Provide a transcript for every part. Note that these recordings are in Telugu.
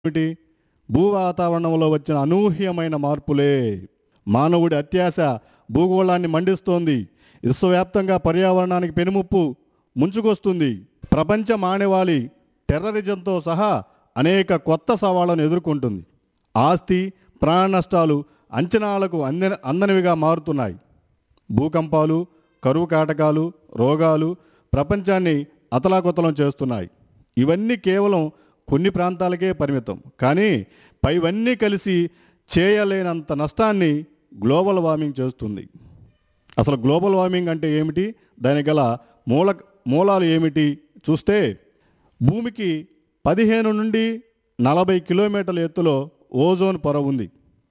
ఏమిటి భూ వాతావరణంలో వచ్చిన అనూహ్యమైన మార్పులే మానవుడి అత్యాశ భూగోళాన్ని మండిస్తోంది విశ్వవ్యాప్తంగా పర్యావరణానికి పెనుముప్పు ముంచుకొస్తుంది ప్రపంచ మానవాళి టెర్రరిజంతో సహా అనేక కొత్త సవాళ్లను ఎదుర్కొంటుంది ఆస్తి ప్రాణ నష్టాలు అంచనాలకు అంద అందనివిగా మారుతున్నాయి భూకంపాలు కరువు కాటకాలు రోగాలు ప్రపంచాన్ని అతలాకుతలం చేస్తున్నాయి ఇవన్నీ కేవలం కొన్ని ప్రాంతాలకే పరిమితం కానీ పైవన్నీ కలిసి చేయలేనంత నష్టాన్ని గ్లోబల్ వార్మింగ్ చేస్తుంది అసలు గ్లోబల్ వార్మింగ్ అంటే ఏమిటి దానికి గల మూల మూలాలు ఏమిటి చూస్తే భూమికి పదిహేను నుండి నలభై కిలోమీటర్ల ఎత్తులో ఓజోన్ పొర ఉంది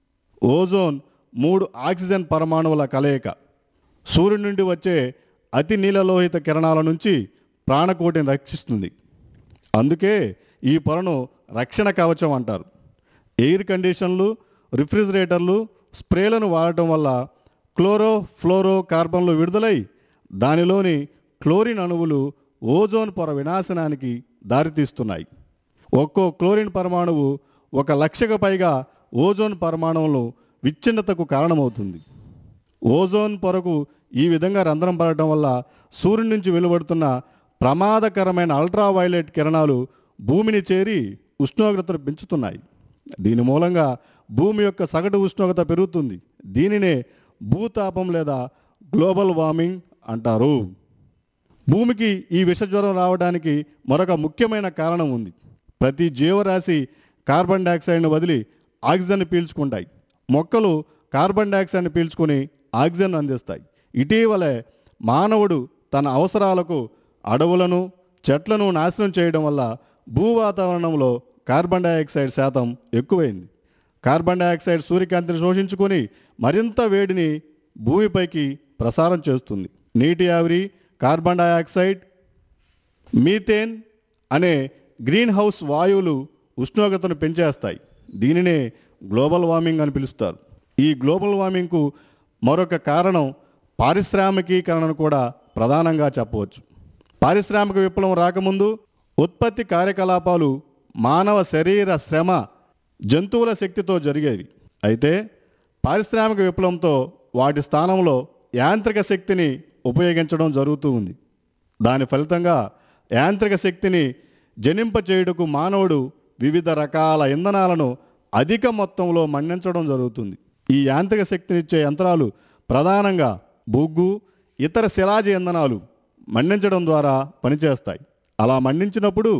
ఓజోన్ మూడు ఆక్సిజన్ పరమాణువుల కలయిక సూర్యుడి నుండి వచ్చే అతి నీలలోహిత కిరణాల నుంచి ప్రాణకోటిని రక్షిస్తుంది అందుకే ఈ పొరను రక్షణ కవచం అంటారు ఎయిర్ కండిషన్లు రిఫ్రిజిరేటర్లు స్ప్రేలను వాడటం వల్ల క్లోరో ఫ్లోరో కార్బన్లు విడుదలై దానిలోని క్లోరిన్ అణువులు ఓజోన్ పొర వినాశనానికి దారితీస్తున్నాయి ఒక్కో క్లోరిన్ పరమాణువు ఒక లక్షకు పైగా ఓజోన్ పరమాణువులు విచ్ఛిన్నతకు కారణమవుతుంది ఓజోన్ పొరకు ఈ విధంగా రంధ్రం పడటం వల్ల సూర్యుడి నుంచి వెలువడుతున్న ప్రమాదకరమైన అల్ట్రావైలెట్ కిరణాలు భూమిని చేరి ఉష్ణోగ్రతను పెంచుతున్నాయి దీని మూలంగా భూమి యొక్క సగటు ఉష్ణోగ్రత పెరుగుతుంది దీనినే భూతాపం లేదా గ్లోబల్ వార్మింగ్ అంటారు భూమికి ఈ విషజ్వరం రావడానికి మరొక ముఖ్యమైన కారణం ఉంది ప్రతి జీవరాశి కార్బన్ డయాక్సైడ్ను వదిలి ఆక్సిజన్ పీల్చుకుంటాయి మొక్కలు కార్బన్ డయాక్సైడ్ని పీల్చుకొని ఆక్సిజన్ అందిస్తాయి ఇటీవలే మానవుడు తన అవసరాలకు అడవులను చెట్లను నాశనం చేయడం వల్ల భూ వాతావరణంలో కార్బన్ డయాక్సైడ్ శాతం ఎక్కువైంది కార్బన్ డయాక్సైడ్ సూర్యకాంతిని శోషించుకొని మరింత వేడిని భూమిపైకి ప్రసారం చేస్తుంది నీటి ఆవిరి కార్బన్ డయాక్సైడ్ మీథేన్ అనే గ్రీన్ హౌస్ వాయువులు ఉష్ణోగ్రతను పెంచేస్తాయి దీనినే గ్లోబల్ వార్మింగ్ అని పిలుస్తారు ఈ గ్లోబల్ వార్మింగ్కు మరొక కారణం పారిశ్రామికీకరణను కూడా ప్రధానంగా చెప్పవచ్చు పారిశ్రామిక విప్లవం రాకముందు ఉత్పత్తి కార్యకలాపాలు మానవ శరీర శ్రమ జంతువుల శక్తితో జరిగేవి అయితే పారిశ్రామిక విప్లవంతో వాటి స్థానంలో యాంత్రిక శక్తిని ఉపయోగించడం జరుగుతూ ఉంది దాని ఫలితంగా యాంత్రిక శక్తిని జనింపచేయుటకు మానవుడు వివిధ రకాల ఇంధనాలను అధిక మొత్తంలో మండించడం జరుగుతుంది ఈ యాంత్రిక శక్తినిచ్చే యంత్రాలు ప్రధానంగా బొగ్గు ఇతర శిలాజ ఇంధనాలు మండించడం ద్వారా పనిచేస్తాయి అలా మండించినప్పుడు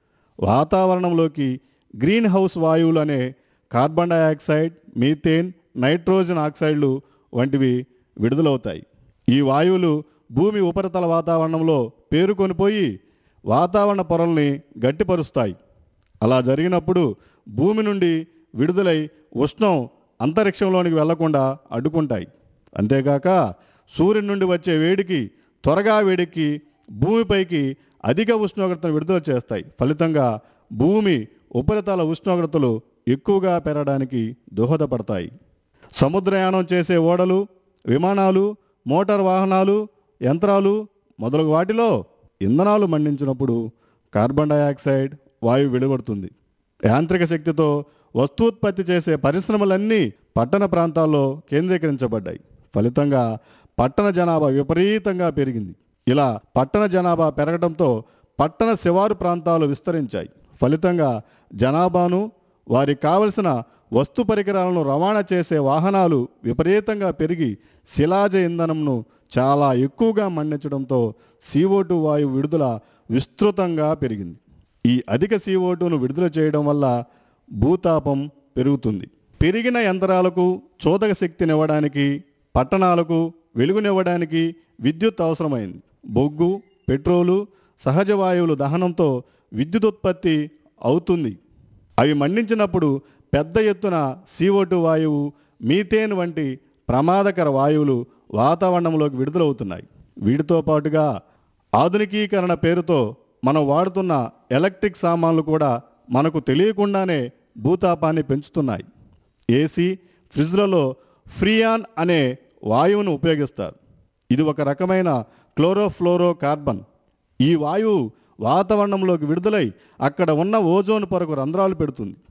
వాతావరణంలోకి గ్రీన్ హౌస్ వాయువులు అనే కార్బన్ డయాక్సైడ్ మీథేన్ నైట్రోజన్ ఆక్సైడ్లు వంటివి విడుదలవుతాయి ఈ వాయువులు భూమి ఉపరితల వాతావరణంలో పేరుకొనిపోయి వాతావరణ పొరల్ని గట్టిపరుస్తాయి అలా జరిగినప్పుడు భూమి నుండి విడుదలై ఉష్ణం అంతరిక్షంలోనికి వెళ్లకుండా అడ్డుకుంటాయి అంతేకాక సూర్యుని నుండి వచ్చే వేడికి త్వరగా వేడికి భూమిపైకి అధిక ఉష్ణోగ్రతను విడుదల చేస్తాయి ఫలితంగా భూమి ఉపరితల ఉష్ణోగ్రతలు ఎక్కువగా పెరగడానికి దోహదపడతాయి సముద్రయానం చేసే ఓడలు విమానాలు మోటార్ వాహనాలు యంత్రాలు మొదలగు వాటిలో ఇంధనాలు మండించినప్పుడు కార్బన్ డయాక్సైడ్ వాయువు వెలువడుతుంది యాంత్రిక శక్తితో వస్తూత్పత్తి చేసే పరిశ్రమలన్నీ పట్టణ ప్రాంతాల్లో కేంద్రీకరించబడ్డాయి ఫలితంగా పట్టణ జనాభా విపరీతంగా పెరిగింది ఇలా పట్టణ జనాభా పెరగడంతో పట్టణ శివారు ప్రాంతాలు విస్తరించాయి ఫలితంగా జనాభాను వారికి కావలసిన వస్తు పరికరాలను రవాణా చేసే వాహనాలు విపరీతంగా పెరిగి శిలాజ ఇంధనంను చాలా ఎక్కువగా మండించడంతో CO2 వాయువు విడుదల విస్తృతంగా పెరిగింది ఈ అధిక CO2ను విడుదల చేయడం వల్ల భూతాపం పెరుగుతుంది పెరిగిన యంత్రాలకు చోదక శక్తినివ్వడానికి పట్టణాలకు వెలుగునివ్వడానికి విద్యుత్ అవసరమైంది బొగ్గు పెట్రోలు సహజ వాయువులు దహనంతో విద్యుత్ ఉత్పత్తి అవుతుంది అవి మండించినప్పుడు పెద్ద ఎత్తున CO2 వాయువు మీథేన్ వంటి ప్రమాదకర వాయువులు వాతావరణంలోకి విడుదలవుతున్నాయి వీటితో పాటుగా ఆధునికీకరణ పేరుతో మనం వాడుతున్న ఎలక్ట్రిక్ సామాన్లు కూడా మనకు తెలియకుండానే భూతాపాన్ని పెంచుతున్నాయి ఏసీ ఫ్రిడ్జ్లలో ఫ్రియాన్ అనే వాయువును ఉపయోగిస్తారు ఇది ఒక రకమైన క్లోరోఫ్లోరో కార్బన్ ఈ వాయువు వాతావరణంలోకి విడుదలై అక్కడ ఉన్న ఓజోన్ పొరకు రంధ్రాలు పెడుతుంది